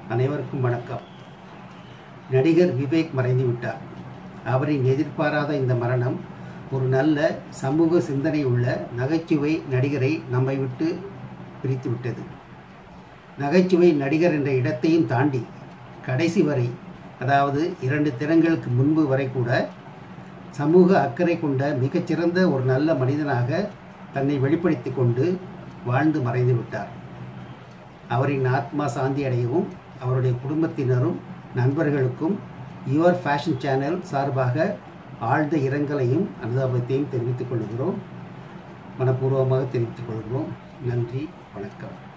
அனைவருக்கும் வணக்கம் நடிகர் விவேக் மறைந்து விட்டார் அவரின் எதிர்பாராத இந்த மரணம் ஒரு நல்ல சமூக சிந்தனை உள்ள நகைச்சுவை நடிகரை நம்மை விட்டு பிரித்து விட்டது நகைச்சுவை நடிகர் என்ற இடத்தையும் தாண்டி கடைசி வரை அதாவது இரண்டு தினங்களுக்கு முன்பு வரை கூட சமூக அக்கறை கொண்ட மிகச்சிறந்த ஒரு நல்ல மனிதனாக தன்னை வெளிப்படுத்தி கொண்டு வாழ்ந்து மறைந்து விட்டார் அவரின் ஆத்மா சாந்தி அடையவும் அவருடைய குடும்பத்தினரும் நண்பர்களுக்கும் யுவர் ஃபேஷன் சேனல் சார்பாக ஆழ்ந்த இரங்கலையும் அனுதாபத்தையும் தெரிவித்துக் கொள்கிறோம் மனப்பூர்வமாக தெரிவித்துக் கொள்கிறோம் நன்றி வணக்கம்